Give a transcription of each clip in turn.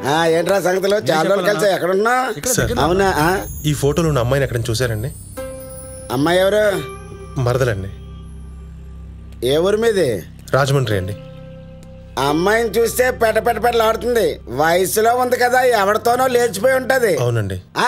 ఆ, ఏంట్రా సంగతిలో చాలా రోజులు కలిసి ఎక్కడున్నా సార్. అవునా ఆ? ఈ ఫోటోలో ఉన్న అమ్మాయిని ఎక్కడ చూసారండి అమ్మాయి ఎవరు మరదలండి ఏ ఊరి మీది రాజమండ్రి అండి ఆ అమ్మాయిని చూస్తే పెట పెట పెటలాడుతుంది వయసులో ఉంది కదా ఎవరితోనో లేచిపోయి ఉంటది అవునండి ఆ?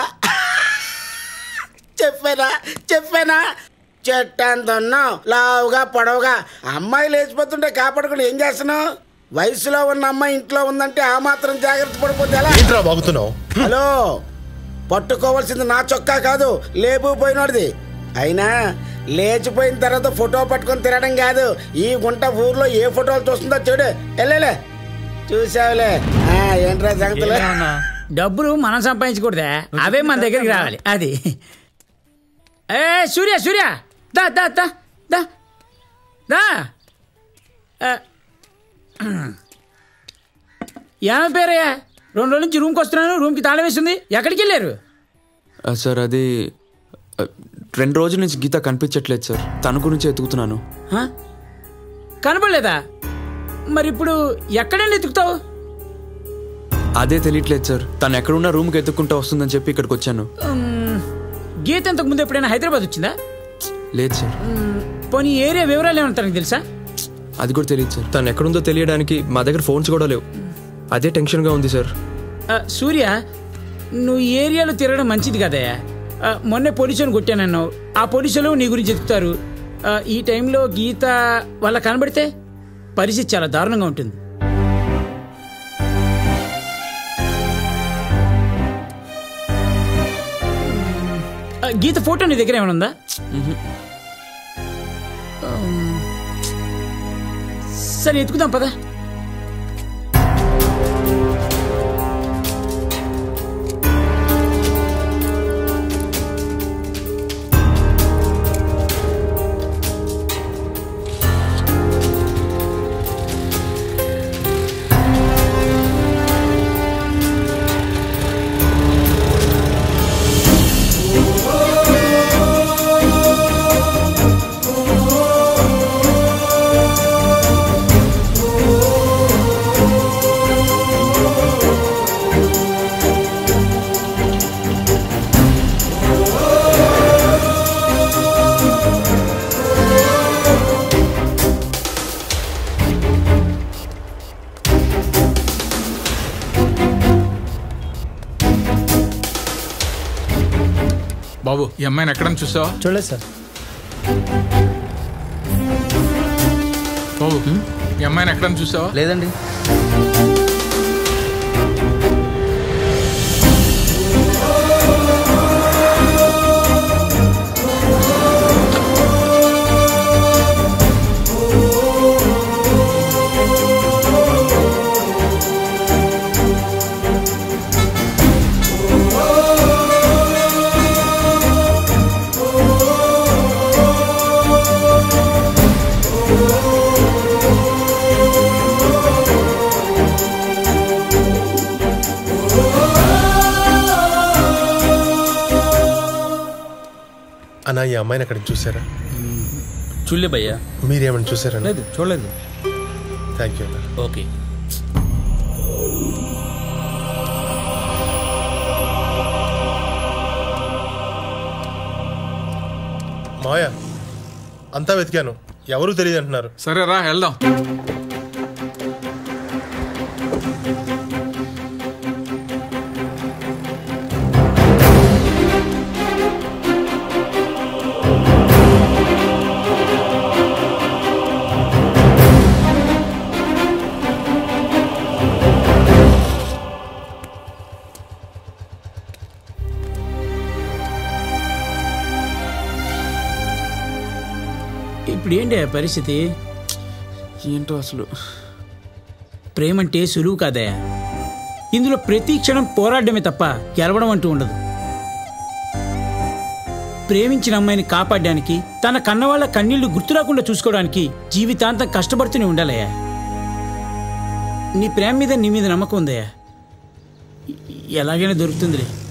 చెప్పానా చెప్పానా చెట్టంత ఉన్నావు లావుగా పొడవుగా అమ్మాయి లేచిపోతుంటే కాపాడుకుని ఏం చేస్తున్నావు వయసులో ఉన్న అమ్మాయి ఇంట్లో ఉందంటే ఆ మాత్రం జాగ్రత్త పడిపోతే ఎలా ఏంట్రా బాగుతున్నావు హలో పట్టుకోవాల్సింది నా చొక్కా కాదు లేపుపోయినోడిది అయినా లేచిపోయిన తర్వాత ఫోటో పట్టుకొని తిరగడం కాదు ఈ గుంట ఊర్లో ఏ ఫోటోలు చూస్తుందో చూడు వెళ్ళలే చూసావులే ఆ, ఏంట్రా సంగతులు డబ్బులు మనం సంపాదించకూడదా అవే మన దగ్గరికి రావాలి అది ఏ సూర్య సూర్య దా దా దా దా దా ఆ, ఏమి పేరయ్యా రెండు రోజుల నుంచి రూమ్కి వస్తున్నాను రూమ్కి తాళం వేస్తుంది ఎక్కడికి వెళ్ళారు ఆ, సార్ అది ఆ, రెండు రోజుల నుంచి గీత కనిపించట్లేదు సార్ తన గురించి ఎతుకుతున్నాను హ? కనపడలేదా మరి ఇప్పుడు ఎక్కడండి ఎత్తుకుతావు అదే తెలియట్లేదు సార్ తను ఎక్కడున్నా రూమ్కి ఎత్తుక్కుంటా వస్తుందని చెప్పి ఇక్కడికి వచ్చాను ఉమ్, గీత ఇంతకు ముందు ఎప్పుడైనా హైదరాబాద్ వచ్చిందా లేదు సార్ ఉమ్, పోనీ ఈ ఏరియా వివరాలు ఏమంటారు నీకు తెలుసా అది కూడా తెలియదు సార్ తను ఎక్కడుందో తెలియడానికి మా దగ్గర ఫోన్స్ కూడా లేవు అదే టెన్షన్గా ఉంది సార్ ఆ, సూర్య నువ్వు ఈ ఏరియాలో తిరగడం మంచిది కదయ్యా ఆ, మొన్నే పోలీసుని కొట్టానన్నావు ఆ పోలీసులు నీ గురించి ఎత్తుతారు ఆ, ఈ టైంలో గీత వాళ్ళ కనబడితే పరిస్థితి చాలా దారుణంగా ఉంటుంది ఆ, గీత ఫోటో నీ దగ్గర ఏమైనా ఉందా ఉమ్, సరే ఎత్తుకుదాం పదా బాబు ఈ అమ్మాయిని ఎక్కడన్నా చూసావా చూడలేదు సార్ బాబు ఈ అమ్మాయిని ఎక్కడన్నా చూసావా లేదండి అన్న ఈ అమ్మాయిని ఎక్కడ చూసారా చూడలే భయ్యా మీరేమైనా చూసారా లేదు చూడలేదు థ్యాంక్ యూ అన్న ఓకే మాయ అంతా వెతికాను ఎవరు తెలియదు అంటున్నారు సరే రా వెళ్దాం ఇప్పుడు ఏంటి ఆ పరిస్థితి ఏంటో అసలు ప్రేమంటే సులువు కాదయా ఇందులో ప్రతి క్షణం పోరాడమే తప్ప గెలవడం అంటూ ఉండదు ప్రేమించిన అమ్మాయిని కాపాడడానికి తన కన్నవాళ్ల కన్నీళ్లు గుర్తు రాకుండా చూసుకోవడానికి జీవితాంతం కష్టపడుతూనే ఉండాలయ్యా నీ ప్రేమ మీద నీ మీద నమ్మకం ఉందయ్యా ఎలాగైనా దొరుకుతుందిలే